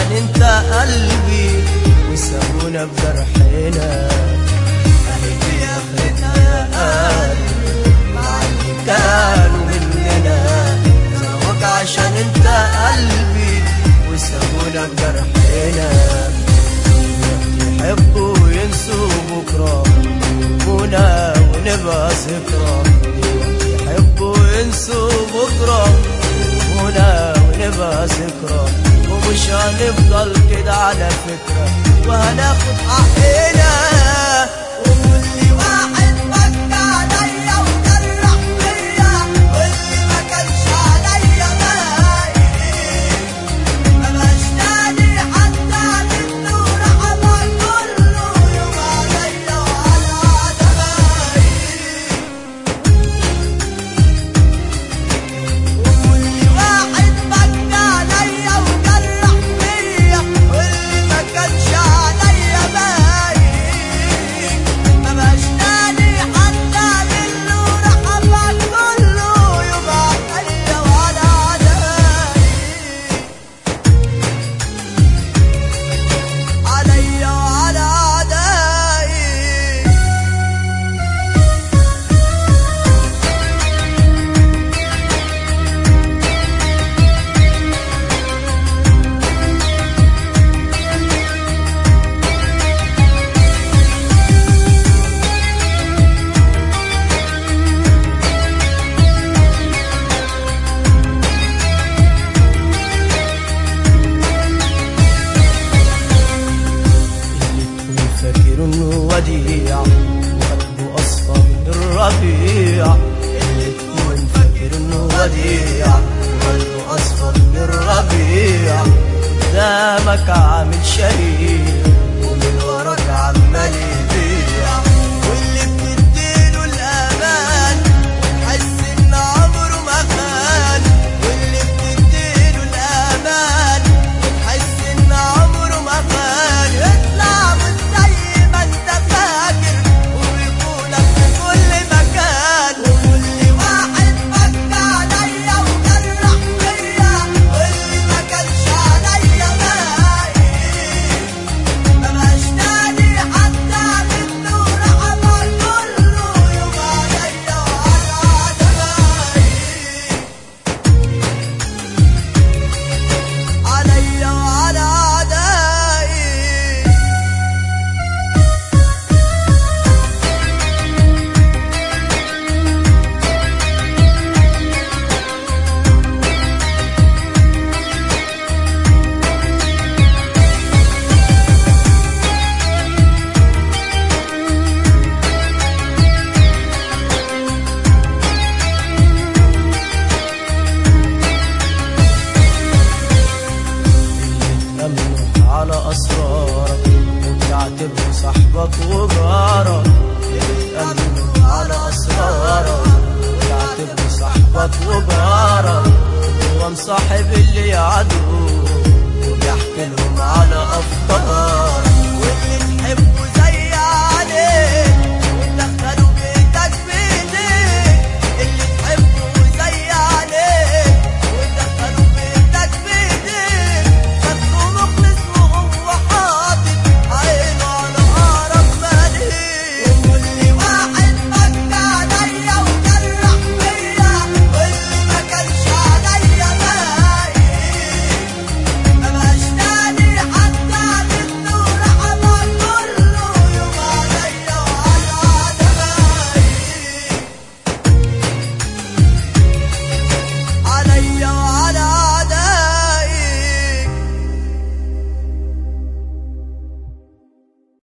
عشان انت قلبي وسابونا بجرحنا اهي دي اخرتنا يا قلبي مع اللي كانوا مننا زوج عشان انت قلبي وسابونا بجرحنا يحبوا وينسوا بكرة يهمونا ونبقى ذكرى يحبوا وينسوا بكرة يهمونا ونبقى ذكرى ومش هنفضل كده على فكرة وهناخد حقنا وكل واحد فك عليا وجرح فيا واللي ما كانش عليا باين ما بقاش تاني حتى منه رحمة كله يوم عليا وعلى دماغي وكل واحد فك عليا وجرح فيا واللي ما كانش عليا باين ما بقاش تاني حتى منه رحمة كله يوم عليا وعلى دماغي عليا وعلى أعدائي اللي تكون فاكر انه وديع وقلبه اصفى من الربيع اللي تكون فاكر انه وديع وقلبه اصفى من الربيع قدامك عامل شرير ومن وراك عمال يبيع واللي بتديله الأمان وتحس إن عمره ما خان واللي بتديله الأمان وتحس إن عمره ما خان يطلع من زي ما أنت فاكر ويقولك في كل مكان وكل واحد فك عليا وجرح فيا واللي ما كانش عليا باين ما بقاش تاني حتى منه رحمة كله يوم عليا وعلى دماغي عليا وعلى أعدائي تأمنك على أسرارك وتعتبره صاحبك وجارك تأمنك على أسرارك وتعتبره صاحبك وجارك هو مصاحب اللي عدو